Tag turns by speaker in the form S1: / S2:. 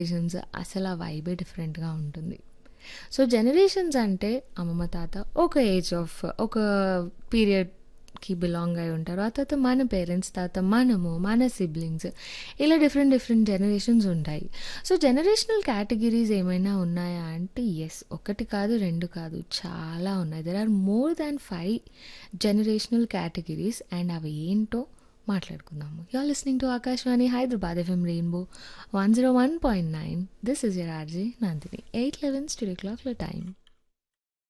S1: Generations అసలు ఆ వైబే డిఫరెంట్‌గా ఉంటుంది. సో, జనరేషన్స్ అంటే అమ్మమ్మ, తాత ఒక ఏజ్ ఆఫ్ ఒక పీరియడ్‌కి బిలాంగ్ అయి ఉంటారు. ఆ తర్వాత మన పేరెంట్స్, తర్వాత మనము, మన సిబ్లింగ్స్ ఇలా డిఫరెంట్ డిఫరెంట్ జనరేషన్స్ ఉంటాయి. సో, జనరేషనల్ కేటగిరీస్ ఏమైనా ఉన్నాయా అంటే యెస్. ఒకటి కాదు, 2 కాదు చాలా ఉన్నాయి. There are more than 5 generational categories and అవి ఏంటో మాట్లాడుకుందాము. You are listening to Akashvani Hyderabad FM rainbow 101.9 this is your RJ Nandini. 8:11 studio క్లాక్‌లో టైం.